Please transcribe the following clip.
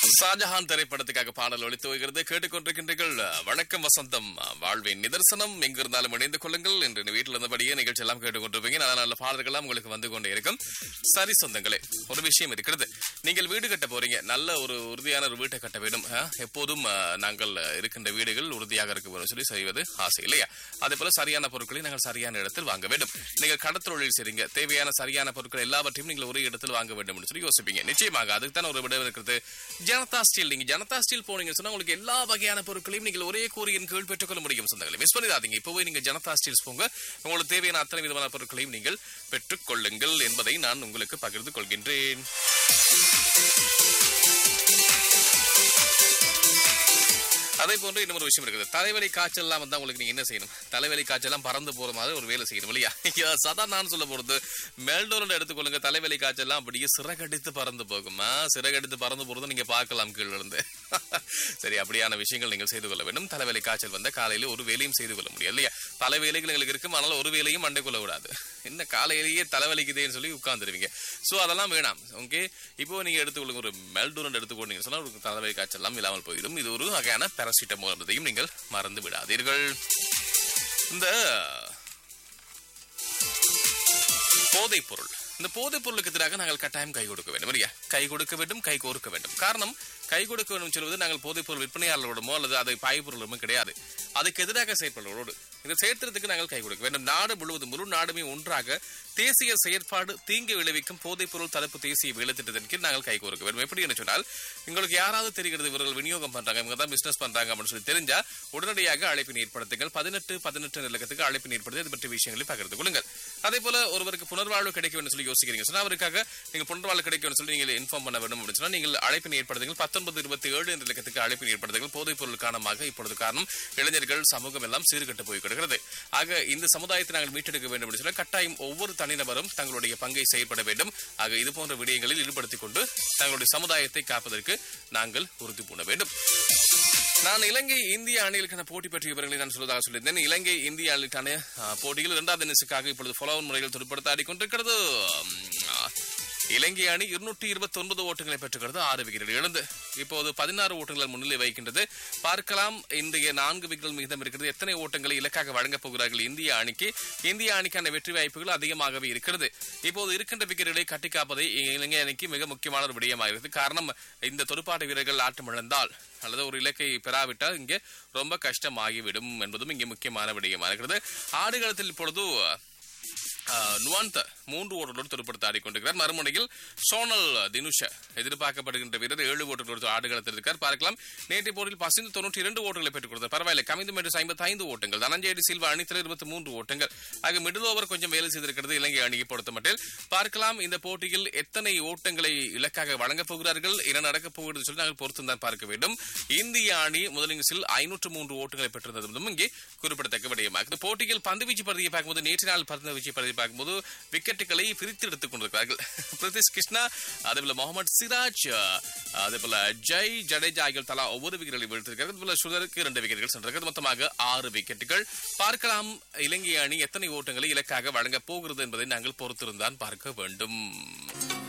ஷாஜஹான் திரைப்படத்துக்காக பாடல் ஒழித்து வருகிறது கேட்டுக்கொண்டிருக்கின்றீர்கள் வணக்கம் வசந்தம் வாழ்வின் நிதர்சனம் எங்கிருந்தாலும் இணைந்து கொள்ளுங்கள் என்று வீட்டில் இருந்தபடியே நிகழ்ச்சி எல்லாம் கேட்டுக்கொண்டிருப்பீங்க நல்ல நல்ல பாடல்கள்லாம் உங்களுக்கு வந்து கொண்டே இருக்கும் சரி சொந்தங்களே ஒரு விஷயம் இருக்கிறது நீங்கள் வீடு கட்ட போறீங்க நல்ல ஒரு உறுதியான ஒரு வீட்டை கட்ட வேண்டும் ஆ, எப்போதும் ஆ, நாங்கள் இருக்கின்ற வீடுகள் உறுதியாக இருக்க வேண்டும் சொல்லி செய்வது ஆசை இல்லையா அதே போல சரியான பொருட்களை நாங்கள் சரியான இடத்தில் வாங்க வேண்டும் நீங்கள் கடத்தொழில் செய்றீங்க தேவையான சரியான பொருட்கள் எல்லாவற்றையும் நீங்கள் ஒரே இடத்தில் வாங்க வேண்டும் என்று சொல்லி யோசிப்பீங்க நிச்சயமாக அதுக்கு தான் ஒரு விடம் இருக்கிறது ஜனதா ஸ்டீல் நீங்க ஜனதா ஸ்டீல் போனீங்கன்னு சொன்னா உங்களுக்கு எல்லா வகையான பொருட்களையும் நீங்கள் ஒரே கூறியின் கீழ் பெற்றுக்கொள்ள முடியும் சொந்தங்களை மிஸ் பண்ணிடாதீங்க இப்போவே நீங்க ஜனதா ஸ்டீல்ஸ் போங்க உங்களுக்கு தேவையான அத்தனை விதமான பொருட்களையும் நீங்கள் பெற்றுக் கொள்ளுங்கள் என்பதை நான் உங்களுக்கு பகிர்ந்து கொள்கின்றேன் அதே போன்று இன்னொரு விஷயம் இருக்குது தலைவலி காய்ச்சல் எல்லாம் வந்தா உங்களுக்கு நீங்க என்ன செய்யணும் தலைவலி காய்ச்சல் எல்லாம் பறந்து போற மாதிரி ஒரு வேலை செய்யணும் இல்லையா ஐயா, சதா நான் சொல்ல போறது மெல்டோரன் எடுத்துக்கொள்ளுங்க தலைவலி காய்ச்சல் எல்லாம் அப்படியே சிறகடித்து பறந்து போகுமா சிறகடித்து பறந்து போறது நீங்க பார்க்கலாம் கீழ இருந்து சரி அப்படியான விஷயங்கள் நீங்கள் செய்து கொள்ள வேண்டும் தலைவலி காய்ச்சல் வந்த காலையில ஒரு வேலையும் செய்து கொள்ள முடியும் இல்லையா பல வேலைகள் எங்களுக்கு இருக்கும் அதனால ஒரு வேலையும் மண்டை கொள்ள விடாது என்ன காலையிலேயே தலைவலிக்குதேன்னு சொல்லி உட்கார்ந்துருவீங்க சோ அதெல்லாம் வேணாம் ஓகே இப்போ நீங்க எடுத்துக்கொள்ளுங்க ஒரு மெல்டோரன் எடுத்துக்கொண்டீங்க சொன்னா ஒரு தலைவலி காய்ச்சல் எல்லாம் இல்லாமல் போயிடும் இது ஒரு வகையான பேராசிட்டமோல் என்பதையும் நீங்கள் மறந்து விடாதீர்கள் இந்த போதைப் பொருள் இந்த போதைப் பொருளுக்கு எதிராக நாங்கள் கட்டாயம் கை கொடுக்க வேண்டும் இல்லையா கை கொடுக்க வேண்டும் கை கோர்க்க வேண்டும் காரணம் கை கொடுக்க வேண்டும் சொல்வது நாங்கள் போதைப் பொருள் விற்பனையாளரோடமோ அல்லது அதை பாய்பொருளுமோ கிடையாது அதுக்கு எதிராக செயற்படுவதோடு இந்த செயற்திறத்துக்கு நாங்கள் கை கொடுக்க வேண்டும் நாடு முழுவதும் முழு நாடுமே ஒன்றாக தேசிய செயற்பாடு தீங்கு விளைவிக்கும் போதைப் பொருள் தடுப்பு தேசிய வேலை திட்டத்தின் கீழ் நாங்கள் கை கோர்க்க வேண்டும் எப்படி என்று சொன்னால் உங்களுக்கு யாராவது தெரிகிறது இவர்கள் விநியோகம் பண்றாங்க இவங்க தான் பிசினஸ் பண்றாங்க அப்படின்னு சொல்லி தெரிஞ்சா உடனடியாக அழைப்பினை ஏற்படுத்துங்கள் பதினெட்டு பதினெட்டு நிலக்கத்துக்கு அழைப்பினை ஏற்படுத்தி இது பற்றிய விஷயங்களை பகிர்ந்து கொள்ளுங்கள் அதே போல ஒருவருக்கு புனர்வாழ்வு கிடைக்க வேண்டும் சொல்லி யோசிக்கிறீங்க சொன்னா அவருக்காக நீங்க புனர்வாழ்வு கிடைக்க வேண்டும் சொல்லி நீங்கள் இன்ஃபார்ம் பண்ண வேண்டும் அப்படின்னு சொன்னா நீங்கள் அழைப்பினை ஏற்படுத்துங்கள் பத்தொன்பது இருபத்தி ஏழு என்ற இலக்கத்துக்கு அழைப்பினை ஏற்படுத்துங்கள் போதைப் பொருள் காரணமாக இப்பொழுது காரணம் இளைஞர்கள் சமூகம் எல்லாம் சீர்கட்டு போய் கிடக்கிறது ஆக இந்த சமுதாயத்தை நாங்கள் மீட்டெடுக்க வேண்டும் என்று சொன்னால் கட்டாயம் ஒவ்வொரு தனிநபரும் தங்களுடைய பங்கை செயல்பட வேண்டும் ஆக இது போன்ற விடயங்களில் ஈடுபடுத்திக் கொண்டு தங்களுடைய சமுதாயத்தை காப்பதற்கு நாங்கள் உறுதி பூண வேண்டும் நான் இலங்கை இந்திய அணிகளுக்கான போட்டி பற்றிய விவரங்களை நான் சொல்வதாக சொல்லியிருந்தேன் இலங்கை இந்திய அணிகளுக்கான ஆ, போட்டியில் இரண்டாவது இன்னிஸுக்காக இப்பொழுது ஃபாலோவன் முறையில் துடுப்படுத்த ஆடிக்கொண்டிருக்கிறது உம், ஆ, இலங்கை அணி இருநூற்றி இருபத்தி ஒன்பது ஓட்டங்களை பெற்றுக்கிறது ஆறு விக்கெட்டுகள் இழந்து இப்போது பதினாறு ஓட்டங்கள் முன்னிலை வைக்கின்றது பார்க்கலாம் இன்றைய நான்கு விக்கெட்டுகள் மீதம் இருக்கிறது எத்தனை ஓட்டங்களை இலக்காக வழங்கப் போகிறார்கள் இந்திய அணிக்கு இந்திய அணிக்கான வெற்றி வாய்ப்புகள் அதிகமாகவே இருக்கிறது இப்போது இருக்கின்ற விக்கெட்டுகளை கட்டி காப்பதை இலங்கை அணிக்கு மிக முக்கியமான ஒரு விடயமாக இருக்குது காரணம் இந்த துடுப்பாட்ட வீரர்கள் ஆட்டம் இழந்தால் அல்லது ஒரு இலக்கை பெறாவிட்டால் இங்கே ரொம்ப கஷ்டமாகிவிடும் என்பதும் இங்கே முக்கியமான விடயமாக இருக்கிறது ஆடுகளத்தில் இப்பொழுது ஆஹ், நுவாந்த மூன்று ஓட்டங்களோடு துடுப்படுத்த ஆடிக்கொண்டிருக்கிறார் மறுமுனையில் சோனல் தினுஷ எதிர்பார்க்கப்படுகின்ற வீரர் ஏழு ஓட்டங்களோடு ஆடுகளத்தில் இருக்கார் பார்க்கலாம் நேற்றைய போட்டியில் பசிந்து தொண்ணூற்றி இரண்டு ஓட்டங்களை பெற்றுக் கொடுத்தார் பரவாயில்லை கமிந்து மெட்ரஸ் ஐம்பத்தி ஐந்து ஓட்டங்கள் தனஞ்சயடி சில்வா அணித்தல இருபத்தி மூன்று ஓட்டங்கள் ஆக மிடில் ஓவர் கொஞ்சம் வேலை செய்திருக்கிறது இலங்கை அணியை பொறுத்த மட்டில் பார்க்கலாம் இந்த போட்டியில் எத்தனை ஓட்டங்களை இலக்காக வழங்கப் போகிறார்கள் என்ன நடக்கப் போகிறது சொல்லி நாங்கள் பொறுத்து தான் பார்க்க வேண்டும் இந்திய அணி முதலிங்கில் ஐநூற்று மூன்று ஓட்டங்களை பெற்றிருந்ததும் இங்கே குறிப்பிடத்தக்க விடயமாக இந்த போட்டியில் பந்துவீச்சு பகுதியை பார்க்கும்போது நேற்று நாள் பந்துவீச்சு பகுதியை பார்க்கும்போது விக்கெட்டுகளை பிரித்து எடுத்துக் கொண்டிருக்கிறார்கள் பிரித்திஷ் கிருஷ்ணா அதேபோல முகமது சிராஜ் அதேபோல ஜெய் ஜடேஜா ஆகியோர் தலா ஒவ்வொரு விக்கெட்டுகளை வீழ்த்திருக்கிறார்கள் அதுபோல சுதருக்கு இரண்டு விக்கெட்டுகள் சென்றிருக்கிறது மொத்தமாக ஆறு விக்கெட்டுகள் பார்க்கலாம் இலங்கை அணி எத்தனை ஓட்டங்களை இலக்காக வழங்கப் போகிறது என்பதை நாங்கள் பொறுத்திருந்தான் பார்க்க வேண்டும்